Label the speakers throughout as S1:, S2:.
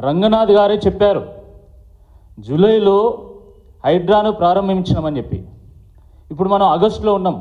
S1: రంగనాథ్ గారే చెప్పారు జూలైలో హైడ్రాను ప్రారంభించినామని చెప్పి ఇప్పుడు మనం ఆగస్టులో ఉన్నాం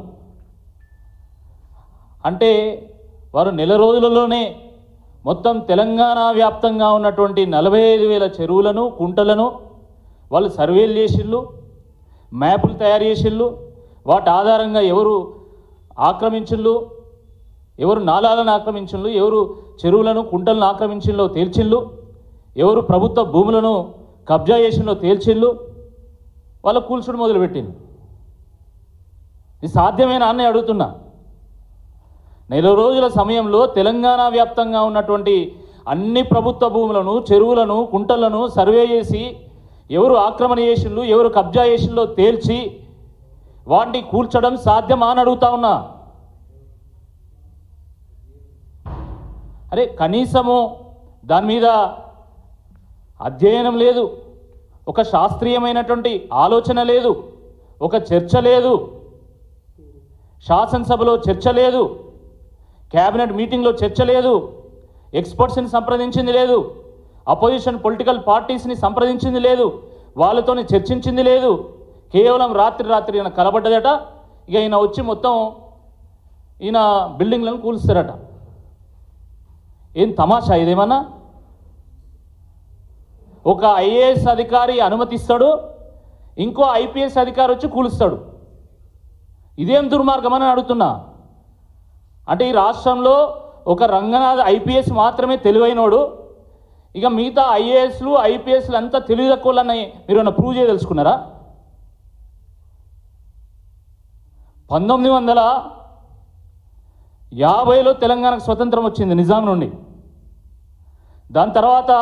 S1: అంటే వారు నెల రోజులలోనే మొత్తం తెలంగాణ వ్యాప్తంగా ఉన్నటువంటి నలభై ఐదు వేల చెరువులను కుంటలను వాళ్ళు సర్వేలు చేసిళ్ళు మ్యాపులు తయారు చేసిళ్ళు వాటి ఆధారంగా ఎవరు ఆక్రమించిళ్ళు ఎవరు నాలాలను ఆక్రమించిళ్ళు ఎవరు చెరువులను కుంటలను ఆక్రమించిల్లో తేల్చిళ్ళు ఎవరు ప్రభుత్వ భూములను కబ్జా చేసిందో తేల్చిళ్ళు వాళ్ళ కూల్చుడు మొదలుపెట్టింది ఇది సాధ్యమేనా అని అడుగుతున్నా నెల రోజుల సమయంలో తెలంగాణ వ్యాప్తంగా ఉన్నటువంటి అన్ని ప్రభుత్వ భూములను చెరువులను కుంటలను సర్వే చేసి ఎవరు ఆక్రమణ చేసిండ్రు ఎవరు కబ్జా చేసిందో తేల్చి వాటిని కూల్చడం సాధ్యమా అని అడుగుతా ఉన్నా అరే కనీసము దాని మీద అధ్యయనం లేదు ఒక శాస్త్రీయమైనటువంటి ఆలోచన లేదు ఒక చర్చ లేదు శాసనసభలో చర్చ లేదు క్యాబినెట్ మీటింగ్లో చర్చ లేదు ఎక్స్పర్ట్స్ని సంప్రదించింది లేదు అపోజిషన్ పొలిటికల్ పార్టీస్ని సంప్రదించింది లేదు వాళ్ళతోని చర్చించింది లేదు కేవలం రాత్రి రాత్రి ఈయన కలబడ్డదట ఇక ఈయన వచ్చి మొత్తం ఈయన బిల్డింగ్లను కూలుస్తారట ఏం తమాషా ఇదేమన్నా ఒక ఐఏఎస్ అధికారి అనుమతిస్తాడు ఇంకో ఐపీఎస్ అధికారి వచ్చి కూలుస్తాడు ఇదేం దుర్మార్గం అని అడుగుతున్నా అంటే ఈ రాష్ట్రంలో ఒక రంగనాథ్ ఐపీఎస్ మాత్రమే తెలివైనోడు ఇక మిగతా ఐఏఎస్లు ఐపీఎస్లు అంతా తెలివి తక్కువలని మీరు ఏమైనా ప్రూవ్ చేయదలుచుకున్నారా పంతొమ్మిది వందల యాభైలో తెలంగాణకు స్వతంత్రం వచ్చింది నిజాం నుండి దాని తర్వాత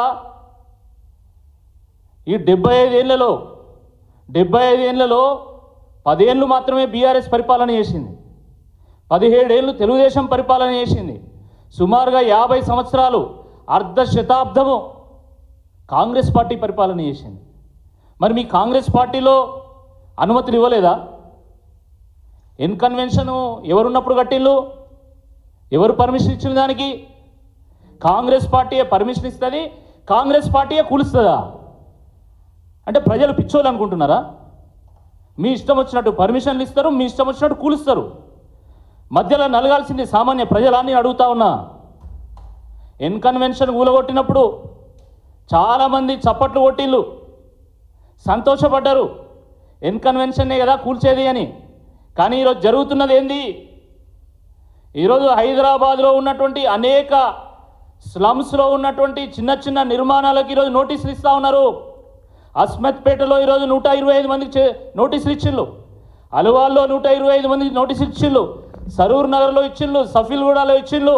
S1: ఈ డెబ్బై ఐదేళ్లలో డెబ్బై ఐదేళ్లలో పదేళ్ళు మాత్రమే బీఆర్ఎస్ పరిపాలన చేసింది పదిహేడేళ్ళు తెలుగుదేశం పరిపాలన చేసింది సుమారుగా యాభై సంవత్సరాలు అర్ధ శతాబ్దము కాంగ్రెస్ పార్టీ పరిపాలన చేసింది మరి మీ కాంగ్రెస్ పార్టీలో అనుమతులు ఇవ్వలేదా ఎన్ కన్వెన్షన్ ఎవరున్నప్పుడు కట్టిళ్ళు ఎవరు పర్మిషన్ ఇచ్చిన దానికి కాంగ్రెస్ పార్టీయే పర్మిషన్ ఇస్తుంది కాంగ్రెస్ పార్టీయే కూలుస్తుందా అంటే ప్రజలు పిచ్చోళ్ళు అనుకుంటున్నారా మీ ఇష్టం వచ్చినట్టు పర్మిషన్లు ఇస్తారు మీ ఇష్టం వచ్చినట్టు కూలుస్తారు మధ్యలో నలగాల్సింది సామాన్య ప్రజలాన్ని అడుగుతా ఉన్నా ఎన్ కన్వెన్షన్ ఊలగొట్టినప్పుడు చాలామంది చప్పట్లు కొట్టిళ్ళు సంతోషపడ్డారు ఎన్ కన్వెన్షన్నే కదా కూల్చేది అని కానీ ఈరోజు జరుగుతున్నది ఏంది ఈరోజు హైదరాబాద్లో ఉన్నటువంటి అనేక స్లమ్స్లో ఉన్నటువంటి చిన్న చిన్న నిర్మాణాలకు ఈరోజు నోటీసులు ఇస్తూ ఉన్నారు అస్మత్పేటలో ఈరోజు నూట ఇరవై ఐదు మందికి చే- నోటీసులు ఇచ్చిళ్ళు అలువాల్లో నూట ఇరవై ఐదు మందికి నోటీసులు ఇచ్చిళ్ళు సరూర్ నగర్లో ఇచ్చిళ్ళు సఫీల్గూడలో ఇచ్చిళ్ళు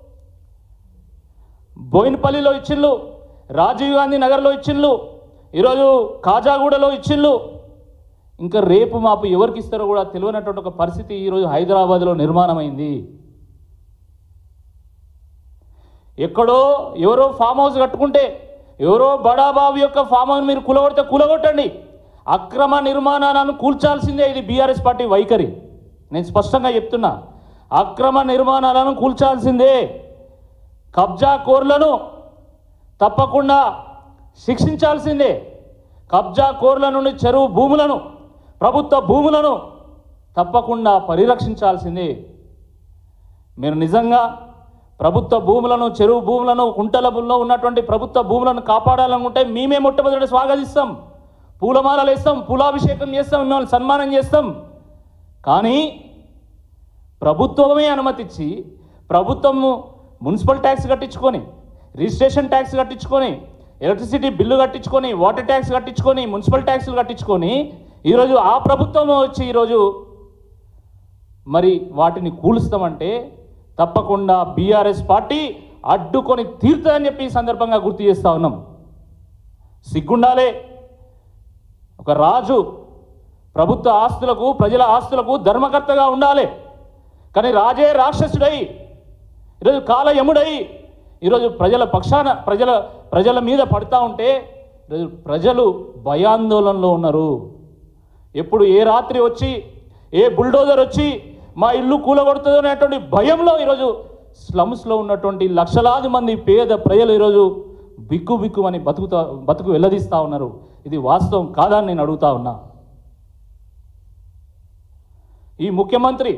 S1: బోయినపల్లిలో ఇచ్చిళ్ళు రాజీవ్ గాంధీ నగర్లో ఇచ్చిళ్ళు ఈరోజు కాజాగూడలో ఇచ్చిళ్ళు ఇంకా రేపు మాపు ఎవరికి ఇస్తారో కూడా తెలియనటువంటి ఒక పరిస్థితి ఈరోజు హైదరాబాద్లో నిర్మాణమైంది ఎక్కడో ఎవరో ఫామ్ హౌస్ కట్టుకుంటే ఎవరో బడాబాబు యొక్క ఫామ్ హౌస్ మీరు కూలగొడితే కూలగొట్టండి అక్రమ నిర్మాణాలను కూల్చాల్సిందే ఇది బీఆర్ఎస్ పార్టీ వైఖరి నేను స్పష్టంగా చెప్తున్నా అక్రమ నిర్మాణాలను కూల్చాల్సిందే కబ్జా కోర్లను తప్పకుండా శిక్షించాల్సిందే కబ్జా కోర్ల నుండి చెరువు భూములను ప్రభుత్వ భూములను తప్పకుండా పరిరక్షించాల్సిందే మీరు నిజంగా ప్రభుత్వ భూములను చెరువు భూములను కుంటలలో ఉన్నటువంటి ప్రభుత్వ భూములను కాపాడాలనుకుంటే మేమే మొట్టమొదటి స్వాగతిస్తాం పూలమాలలు వేస్తాం పూలాభిషేకం చేస్తాం మిమ్మల్ని సన్మానం చేస్తాం కానీ ప్రభుత్వమే అనుమతిచ్చి ప్రభుత్వము మున్సిపల్ ట్యాక్స్ కట్టించుకొని రిజిస్ట్రేషన్ ట్యాక్స్ కట్టించుకొని ఎలక్ట్రిసిటీ బిల్లు కట్టించుకొని వాటర్ ట్యాక్స్ కట్టించుకొని మున్సిపల్ ట్యాక్స్లు కట్టించుకొని ఈరోజు ఆ ప్రభుత్వం వచ్చి ఈరోజు మరి వాటిని కూలుస్తామంటే తప్పకుండా బీఆర్ఎస్ పార్టీ అడ్డుకొని తీరుతుందని చెప్పి ఈ సందర్భంగా గుర్తు చేస్తా ఉన్నాం సిగ్గుండాలే ఒక రాజు ప్రభుత్వ ఆస్తులకు ప్రజల ఆస్తులకు ధర్మకర్తగా ఉండాలి కానీ రాజే రాక్షసుడై ఈరోజు కాల యముడై ఈరోజు ప్రజల పక్షాన ప్రజల ప్రజల మీద పడతా ఉంటే ఈరోజు ప్రజలు భయాందోళనలో ఉన్నారు ఎప్పుడు ఏ రాత్రి వచ్చి ఏ బుల్డోజర్ వచ్చి మా ఇల్లు కూలగొడుతుందో అనేటువంటి భయంలో ఈరోజు స్లమ్స్లో ఉన్నటువంటి లక్షలాది మంది పేద ప్రజలు ఈరోజు బిక్కు బిక్కు అని బతుకుతా బతుకు వెల్లదీస్తూ ఉన్నారు ఇది వాస్తవం కాదా అని నేను అడుగుతా ఉన్నా ఈ ముఖ్యమంత్రి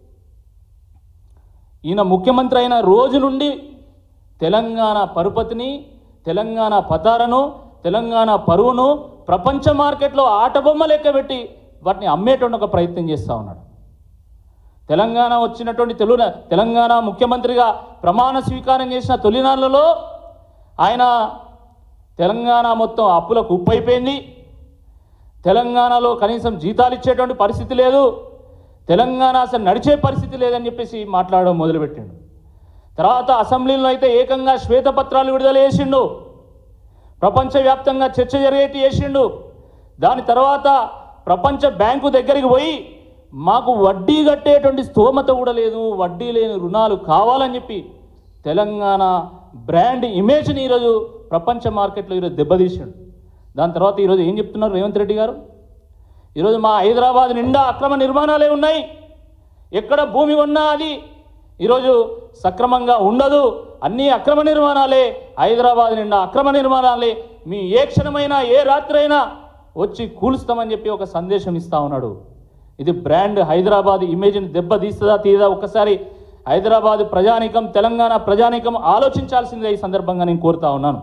S1: ఈయన ముఖ్యమంత్రి అయిన రోజు నుండి తెలంగాణ పరుపతిని తెలంగాణ పతారను తెలంగాణ పరువును ప్రపంచ మార్కెట్లో ఆటబొమ్మ లెక్క పెట్టి వాటిని అమ్మేటువంటి ఒక ప్రయత్నం చేస్తూ ఉన్నాడు తెలంగాణ వచ్చినటువంటి తెలుగు తెలంగాణ ముఖ్యమంత్రిగా ప్రమాణ స్వీకారం చేసిన తొలినాళ్లలో ఆయన తెలంగాణ మొత్తం అప్పులకు ఉప్పైపోయింది తెలంగాణలో కనీసం జీతాలు ఇచ్చేటువంటి పరిస్థితి లేదు తెలంగాణ అసలు నడిచే పరిస్థితి లేదని చెప్పేసి మాట్లాడడం మొదలుపెట్టిండు తర్వాత అసెంబ్లీలో అయితే ఏకంగా శ్వేతపత్రాలు విడుదల చేసిండు ప్రపంచవ్యాప్తంగా చర్చ జరిగేటి చేసిండు దాని తర్వాత ప్రపంచ బ్యాంకు దగ్గరికి పోయి మాకు వడ్డీ కట్టేటువంటి స్తోమత కూడా లేదు వడ్డీ లేని రుణాలు కావాలని చెప్పి తెలంగాణ బ్రాండ్ ఇమేజ్ని ఈరోజు ప్రపంచ మార్కెట్లో ఈరోజు దెబ్బతీసిండు దాని తర్వాత ఈరోజు ఏం చెప్తున్నారు రేవంత్ రెడ్డి గారు ఈరోజు మా హైదరాబాద్ నిండా అక్రమ నిర్మాణాలే ఉన్నాయి ఎక్కడ భూమి ఉన్నా అది ఈరోజు సక్రమంగా ఉండదు అన్నీ అక్రమ నిర్మాణాలే హైదరాబాద్ నిండా అక్రమ నిర్మాణాలే మీ ఏ క్షణమైనా ఏ రాత్రైనా వచ్చి కూలుస్తామని చెప్పి ఒక సందేశం ఇస్తా ఉన్నాడు ఇది బ్రాండ్ హైదరాబాద్ ఇమేజ్ని దెబ్బ తీస్తుందా తీయదా ఒక్కసారి హైదరాబాద్ ప్రజానీకం తెలంగాణ ప్రజానీకం ఆలోచించాల్సిందే ఈ సందర్భంగా నేను కోరుతా ఉన్నాను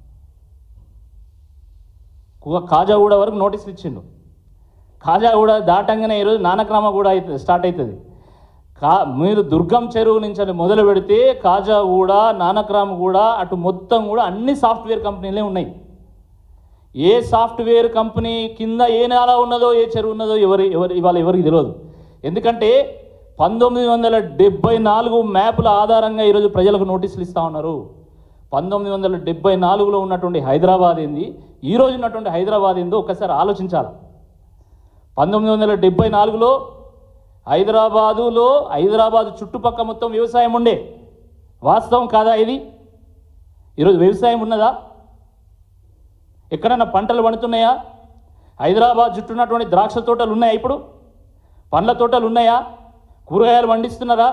S1: కు- కాజాగూడ వరకు నోటీసులు ఇచ్చిండు కాజాగూడ దాటంగానే ఈరోజు నానక్రామ కూడా అవుతుంది స్టార్ట్ అవుతుంది కా మీరు దుర్గం చెరువు నుంచి అని మొదలు పెడితే కాజాగూడ నానక్రామ్ కూడా అటు మొత్తం కూడా అన్ని సాఫ్ట్వేర్ కంపెనీలే ఉన్నాయి ఏ సాఫ్ట్వేర్ కంపెనీ కింద ఏ నేల ఉన్నదో ఏ చెరువు ఉన్నదో ఎవరి ఎవరి ఇవాళ ఎవరికి తెలియదు ఎందుకంటే పంతొమ్మిది వందల డెబ్బై నాలుగు మ్యాపుల ఆధారంగా ఈరోజు ప్రజలకు నోటీసులు ఇస్తా ఉన్నారు పంతొమ్మిది వందల డెబ్బై నాలుగులో ఉన్నటువంటి హైదరాబాద్ ఏంది ఈ రోజు ఉన్నటువంటి హైదరాబాద్ ఏందో ఒక్కసారి ఆలోచించాలి పంతొమ్మిది వందల డెబ్బై నాలుగులో హైదరాబాదులో హైదరాబాదు చుట్టుపక్క మొత్తం వ్యవసాయం ఉండే వాస్తవం కాదా ఇది ఈరోజు వ్యవసాయం ఉన్నదా ఎక్కడన్నా పంటలు పండుతున్నాయా హైదరాబాద్ చుట్టూ ఉన్నటువంటి ద్రాక్ష తోటలు ఉన్నాయా ఇప్పుడు పండ్ల తోటలు ఉన్నాయా కూరగాయలు పండిస్తున్నారా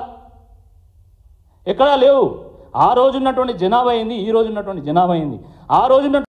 S1: ఎక్కడా లేవు ఆ రోజు ఉన్నటువంటి జనాభా అయింది ఈ రోజు ఉన్నటువంటి జనాభా అయింది ఆ రోజు ఉన్న